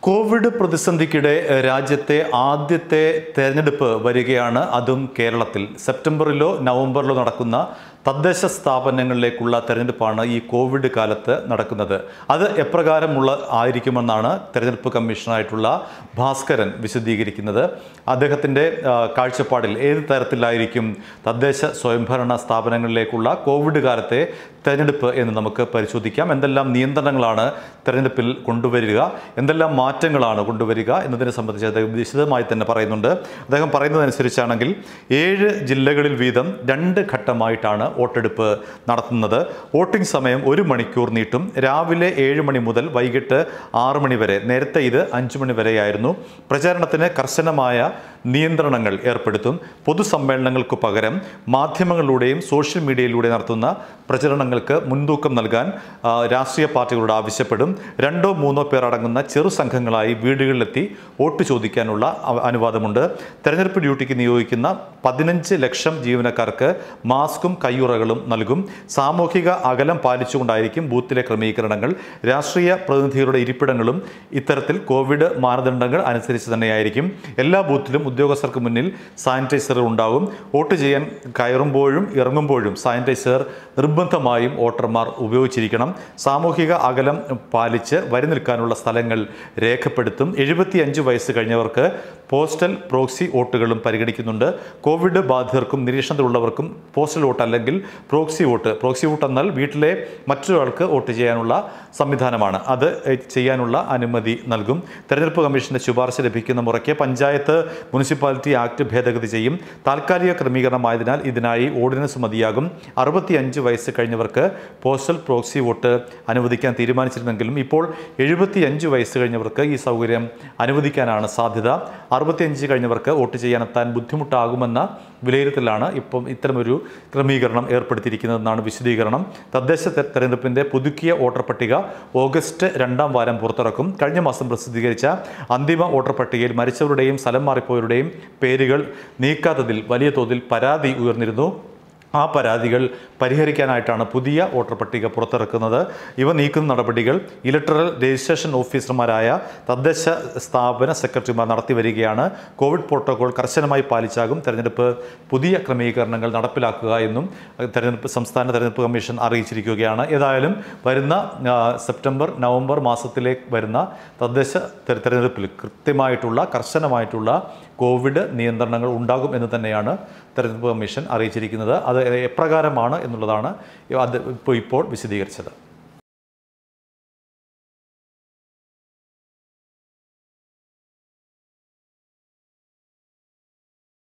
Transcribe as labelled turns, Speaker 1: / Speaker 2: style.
Speaker 1: Covid പ്രതിസന്ധിക്കിടെ രാജ്യത്തെ ആദ്യത്തെ തെരഞ്ഞെടുപ്പ് വരികയാണ് അതും കേരളത്തിൽ സെപ്റ്റംബറിലോ നവംബറിലോ നടക്കുന്ന തദ്ദേശ സ്ഥാപനങ്ങളിലേക്കുള്ള തെരഞ്ഞെടുപ്പാണ് ഈ കോവിഡ് കാലത്ത് നടക്കുന്നത് അത് എപ്രകാരമുള്ള ആയിരിക്കുമെന്നാണ് തെരഞ്ഞെടുപ്പ് കമ്മീഷണറായിട്ടുള്ള ഭാസ്കരൻ വിശദീകരിക്കുന്നത് അദ്ദേഹത്തിൻ്റെ ആ, കാഴ്ചപ്പാടിൽ ഏത് തരത്തിലായിരിക്കും തദ്ദേശ സ്വയംഭരണ സ്ഥാപനങ്ങളിലേക്കുള്ള കോവിഡ് കാലത്തെ തെരഞ്ഞെടുപ്പ് എന്ന് നമുക്ക് പരിശോധിക്കാം എന്തെല്ലാം നിയന്ത്രണങ്ങളാണ് തെരഞ്ഞെടുപ്പിൽ കൊണ്ടുവരിക എന്തെല്ലാം മാറ്റങ്ങളാണ് കൊണ്ടുവരിക എന്നതിനെ സംബന്ധിച്ച് അദ്ദേഹം വിശദമായി തന്നെ പറയുന്നുണ്ട് അദ്ദേഹം പറയുന്നതനുസരിച്ചാണെങ്കിൽ ഏഴ് ജില്ലകളിൽ വീതം രണ്ട് ഘട്ടമായിട്ടാണ് വോട്ടെടുപ്പ് നടത്തുന്നത് വോട്ടിംഗ് സമയം ഒരു മണിക്കൂർ നീട്ടും രാവിലെ ഏഴ് മണി മുതൽ വൈകിട്ട് ആറ് മണി വരെ നേരത്തെ ഇത് അഞ്ച് മണി വരെയായിരുന്നു പ്രചാരണത്തിന് കർശനമായ നിയന്ത്രണങ്ങൾ ഏർപ്പെടുത്തും പൊതുസമ്മേളനങ്ങൾക്ക് പകരം മാധ്യമങ്ങളിലൂടെയും സോഷ്യൽ മീഡിയയിലൂടെ നടത്തുന്ന പ്രചരണങ്ങൾക്ക് മുൻതൂക്കം നൽകാൻ ആ, രാഷ്ട്രീയ പാർട്ടികളോട് ആവശ്യപ്പെടും രണ്ടോ മൂന്നോ പേർ അടങ്ങുന്ന ചെറു സംഘങ്ങളായി വീടുകളിലെത്തി വോട്ട് ചോദിക്കാനുള്ള അവ- അനുവാദമുണ്ട് തെരഞ്ഞെടുപ്പ് ഡ്യൂട്ടിക്ക് നിയോഗിക്കുന്ന പതിനഞ്ച് ലക്ഷം ജീവനക്കാർക്ക് മാസ്കും കയ്യുറകളും നൽകും സാമൂഹിക അകലം പാലിച്ചുകൊണ്ടായിരിക്കും ബൂത്തിലെ ക്രമീകരണങ്ങൾ രാഷ്ട്രീയ പ്രതിനിധികളുടെ ഇരിപ്പിടങ്ങളും ഇത്തരത്തിൽ കോവിഡ് മാനദണ്ഡങ്ങൾ അനുസരിച്ച് തന്നെയായിരിക്കും എല്ലാ ബൂത്തിലും ഉദ്യോഗസ്ഥർക്ക് മുന്നിൽ സാനിറ്റൈസർ ഉണ്ടാകും വോട്ട് ചെയ്യാൻ കയറുമ്പോഴും ഇറങ്ങുമ്പോഴും സാനിറ്റൈസർ നിർബന്ധമായും വോട്ടർമാർ ഉപയോഗിച്ചിരിക്കണം സാമൂഹിക അകലം പാലിച്ച് വരി നിൽക്കാനുള്ള സ്ഥലങ്ങൾ രേഖപ്പെടുത്തും എഴുപത്തിയഞ്ച് വയസ്സ് കഴിഞ്ഞവർക്ക് പോസ്റ്റൽ പ്രോക്സി വോട്ടുകളും പരിഗണിക്കുന്നുണ്ട് കോവിഡ് ബാധിതർക്കും നിരീക്ഷണത്തിലുള്ളവർക്കും പോസ്റ്റൽ വോട്ട് അല്ലെങ്കിൽ പ്രോക്സി വോട്ട് പ്രോക്സി വോട്ട് എന്നാൽ വീട്ടിലെ മറ്റൊരാൾക്ക് വോട്ട് ചെയ്യാനുള്ള സംവിധാനമാണ് അത് എ, ചെയ്യാനുള്ള അനുമതി നൽകും തെരഞ്ഞെടുപ്പ് കമ്മീഷന്റെ ശുപാർശ ലഭിക്കുന്ന മുറയ്ക്ക് പഞ്ചായത്ത് മുനിസിപ്പാലിറ്റി ആക്ട് ഭേദഗതി ചെയ്യും താൽക്കാലിക ക്രമീകരണമായതിനാൽ ഇതിനായി ഓർഡിനൻസ് മതിയാകും അറുപത്തിയഞ്ച് വയസ്സ് കഴിഞ്ഞവർക്ക് പോസ്റ്റൽ പ്രോക്സി വോട്ട് അനുവദിക്കാൻ തീരുമാനിച്ചിരുന്നെങ്കിലും ഇപ്പോൾ എഴുപത്തിയഞ്ച് വയസ്സ് കഴിഞ്ഞവർക്ക് ഈ സൗകര്യം അനുവദിക്കാനാണ് സാധ്യത അറുപത്തിയഞ്ച് കഴിഞ്ഞവർക്ക് വോട്ട് ചെയ്യാനെത്താൻ ബുദ്ധിമുട്ടാകുമെന്ന വിലയിരുത്തലാണ് ഇപ്പം ഇത്തരമൊരു ക്രമീകരണം ഏർപ്പെടുത്തിയിരിക്കുന്നതെന്നാണ് വിശദീകരണം തദ്ദേശ തെ- തെരഞ്ഞെടുപ്പിന്റെ പുതുക്കിയ വോട്ടർ പട്ടിക ഓഗസ്റ്റ് രണ്ടാം വാരം പുറത്തിറക്കും കഴിഞ്ഞ മാസം പ്രസിദ്ധീകരിച്ച അന്തിമ വോട്ടർ പട്ടികയിൽ മരിച്ചവരുടെയും സ്ഥലം മാറിപ്പോയവരുടെയും പേരുകൾ നീക്കാത്തതിൽ വലിയ തോതിൽ പരാതി ഉയർന്നിരുന്നു ആ പരാതികൾ പരിഹരിക്കാനായിട്ടാണ് പുതിയ വോട്ടർ പട്ടിക പുറത്തിറക്കുന്നത് ഇവ നീക്കുന്ന നടപടികൾ ഇലക്ടറൽ രജിസ്ട്രേഷൻ ഓഫീസർമാരായ തദ്ദേശ സ്ഥാപന സെക്രട്ടറിമാർ നടത്തി വരികയാണ് കോവിഡ് പ്രോട്ടോകോൾ കർശനമായി പാലിച്ചാകും തെരഞ്ഞെടുപ്പ് പുതിയ ക്രമീകരണങ്ങൾ നടപ്പിലാക്കുക എന്നും തെരഞ്ഞെടുപ്പ് സംസ്ഥാന തെരഞ്ഞെടുപ്പ് കമ്മീഷൻ അറിയിച്ചിരിക്കുകയാണ് ഏതായാലും വരുന്ന ആ, സെപ്റ്റംബർ നവംബർ മാസത്തിലേക്ക് വരുന്ന തദ്ദേശ തെര- തെരഞ്ഞെടുപ്പിൽ കൃത്യമായിട്ടുള്ള കർശനമായിട്ടുള്ള കോവിഡ് നിയന്ത്രണങ്ങൾ ഉണ്ടാകും എന്ന് തന്നെയാണ് തെരഞ്ഞെടുപ്പ് കമ്മീഷൻ അറിയിച്ചിരിക്കുന്നത് അത് എപ്രകാരമാണ് എന്നുള്ളതാണ് അത് ഇപ്പോൾ ഇപ്പോൾ വിശദീകരിച്ചത്